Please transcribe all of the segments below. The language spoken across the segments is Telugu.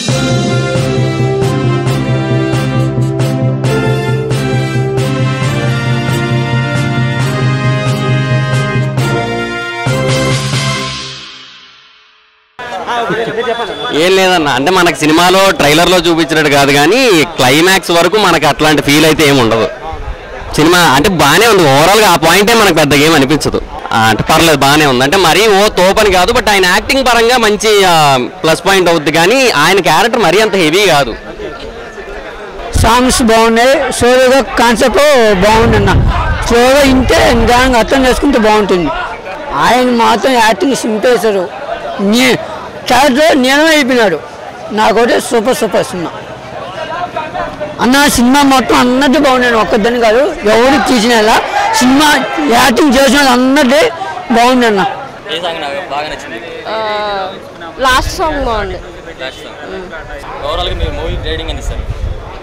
ఏం లేదన్న అంటే మనకి సినిమాలో ట్రైలర్లో చూపించినట్టు కాదు కానీ క్లైమాక్స్ వరకు మనకి అట్లాంటి ఫీల్ అయితే ఏమి ఉండదు సినిమా అంటే బాగానే ఉంది ఓవరాల్గా ఆ పాయింటే మనకు పెద్దగా ఏం అనిపించదు ఆ, అంటే పర్లేదు బాగానే ఉంది అంటే మరీ ఓ తోపని కాదు బట్ ఆయన యాక్టింగ్ పరంగా మంచి ప్లస్ పాయింట్ అవుద్ది కానీ ఆయన క్యారెక్టర్ మరీ అంత హెవీ కాదు సాంగ్స్ బాగున్నాయి స్టోరీగా కాన్సెప్ట్ బాగుంది అన్న స్లోగా ఇంటే నిదానంగా అర్థం చేసుకుంటే బాగుంటుంది ఆయన మాత్రం యాక్టింగ్ సింపేశారు నే క్యారెక్టర్ నేను అయిపోయినాడు నాకైతే సూపర్ సూపర్ సినిమా అన్న సినిమా మొత్తం అన్నట్టు బాగున్నాడు ఒక్కదని కాదు ఎవరు తీసిన సినిమా యాక్టింగ్ చేసిన వాళ్ళు అన్నట్టే బాగుంది అన్న ఏ సాంగ్ నాకు బాగా నచ్చింది లాస్ట్ సాంగ్ బాగుంది ఓవరాల్గా మీరు మూవీ రేటింగ్ ఎంత ఇస్తారు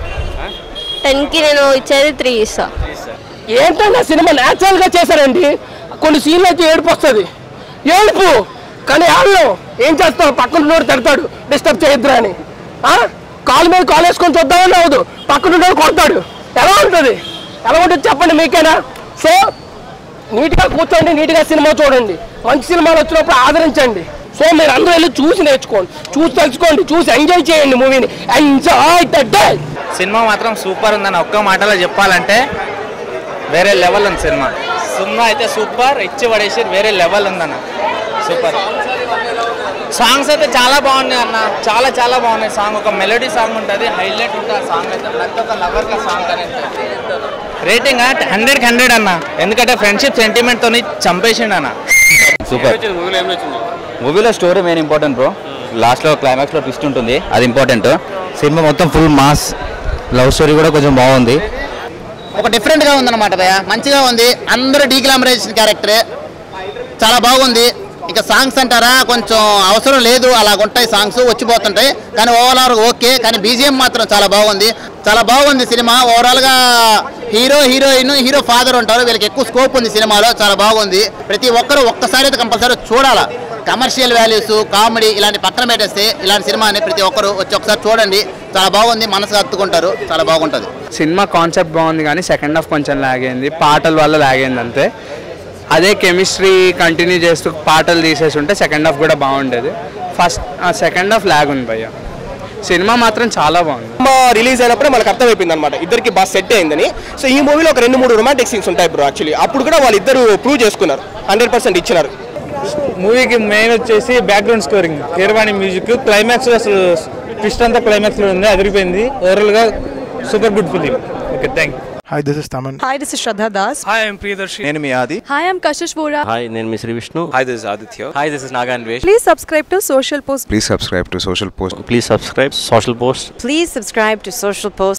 టెన్కి నేను ఇచ్చేది త్రీ ఇస్తా ఏంటంటే సినిమా న్యాచురల్ గా చేశారండి కొన్ని సీన్లు అయితే ఏడుపు వస్తుంది ఏడుపు కానీ వాళ్ళు ఏం చేస్తావు పక్కన ఉన్నోడు తిడతాడు డిస్టర్బ్ చేయొద్దురా అని ఆ? కాలు మీద కాలు వేసుకొని చూద్దామని అవదు పక్కన ఉన్నోడు కొడతాడు ఎలా ఉంటుంది ఎలా ఉంటుంది చెప్పండి మీకేనా సో నీట్గా కూర్చోండి నీట్గా సినిమా చూడండి మంచి సినిమాలు వచ్చినప్పుడు ఆదరించండి సో మీరు అందరూ వెళ్ళి చూసి నేర్చుకోండి చూసి తెలుసుకోండి చూసి ఎంజాయ్ చేయండి మూవీని ఎంజాయ్ ద డే సినిమా మాత్రం సూపర్ ఉందని ఒక్క మాటలో చెప్పాలంటే వేరే లెవెల్ ఉంది సినిమా సినిమా అయితే సూపర్ ఇచ్చి పడేసి వేరే లెవెల్ ఉందన్న సూపర్ సాంగ్స్ అయితే చాలా బాగున్నాయి అన్న చాలా చాలా బాగున్నాయి సాంగ్ ఒక మెలోడీ సాంగ్ ఉంటుంది హైలైట్ ఉంటుంది ఆ సాంగ్ అయితే ప్రతి ఒక్క లవర్గా సాంగ్ అనేది రేటింగ్ హండ్రెడ్కి హండ్రెడ్ అన్న ఎందుకంటే ఫ్రెండ్షిప్ సెంటిమెంట్తో చంపేసిండు అన్న సూపర్ మూవీలో ఏం నచ్చింది మూవీలో స్టోరీ మెయిన్ ఇంపార్టెంట్ బ్రో లాస్ట్లో క్లైమాక్స్లో ట్విస్ట్ ఉంటుంది అది ఇంపార్టెంట్ సినిమా మొత్తం ఫుల్ మాస్ లవ్ స్టోరీ కూడా కొంచెం బాగుంది ఒక డిఫరెంట్గా ఉందన్నమాట భయ మంచిగా ఉంది అందరూ డీగ్లామరైజేషన్ క్యారెక్టరే చాలా బాగుంది ఇక సాంగ్స్ అంటారా కొంచెం అవసరం లేదు అలాగ ఉంటాయి సాంగ్స్ వచ్చిపోతుంటాయి కానీ ఓవరాల్ ఓకే కానీ బీజిఎం మాత్రం చాలా బాగుంది చాలా బాగుంది సినిమా ఓవరాల్గా హీరో హీరోయిన్ హీరో ఫాదర్ ఉంటారు వీళ్ళకి ఎక్కువ స్కోప్ ఉంది సినిమాలో చాలా బాగుంది ప్రతి ఒక్కరూ ఒక్కసారి అయితే కంపల్సరీ చూడాలా కమర్షియల్ వాల్యూస్ కామెడీ ఇలాంటి పక్కన పెట్టేస్తే ఇలాంటి సినిమాని ప్రతి ఒక్కరు వచ్చి ఒకసారి చూడండి చాలా బాగుంది మనసు హత్తుకుంటారు చాలా బాగుంటుంది సినిమా కాన్సెప్ట్ బాగుంది కానీ సెకండ్ హాఫ్ కొంచెం లాగ్ అయింది పాటల వల్ల లాగ్ అయింది అంతే అదే కెమిస్ట్రీ కంటిన్యూ చేస్తూ పాటలు తీసేసి ఉంటే సెకండ్ హాఫ్ కూడా బాగుండేది ఫస్ట్ సెకండ్ హాఫ్ లాగ్ ఉంది భయ్య సినిమా మాత్రం చాలా బాగుంది సినిమా రిలీజ్ అయినప్పుడే మనకు అర్థమైపోయింది అనమాట ఇద్దరికి బాగా సెట్ అయిందని సో ఈ మూవీలో ఒక రెండు మూడు రొమాంటిక్ సీన్స్ ఉంటాయి బ్రో యాక్చువల్లీ అప్పుడు కూడా వాళ్ళిద్దరు ప్రూవ్ చేసుకున్నారు హండ్రెడ్ పర్సెంట్ ఇచ్చినారు మూవీకి మెయిన్ వచ్చేసి background scoring Keeravani music climax అసలు ట్విస్ట్ అంతా క్లైమాక్స్లో ఉంది అదిరిపోయింది ఓవరాల్గా super good film okay thank you Hi, this is Taman. Hi, this is Shraddha Das. Hi I'm Priyadarshi నేను మీ Aadi Hi, I'm Kashish Vora. Hi నేను మీ Sri Vishnu hi this Aditya hi this is Naga Anvesh Please subscribe to Social Post. Please subscribe to Social Post. Please subscribe social post Please subscribe to Social Post.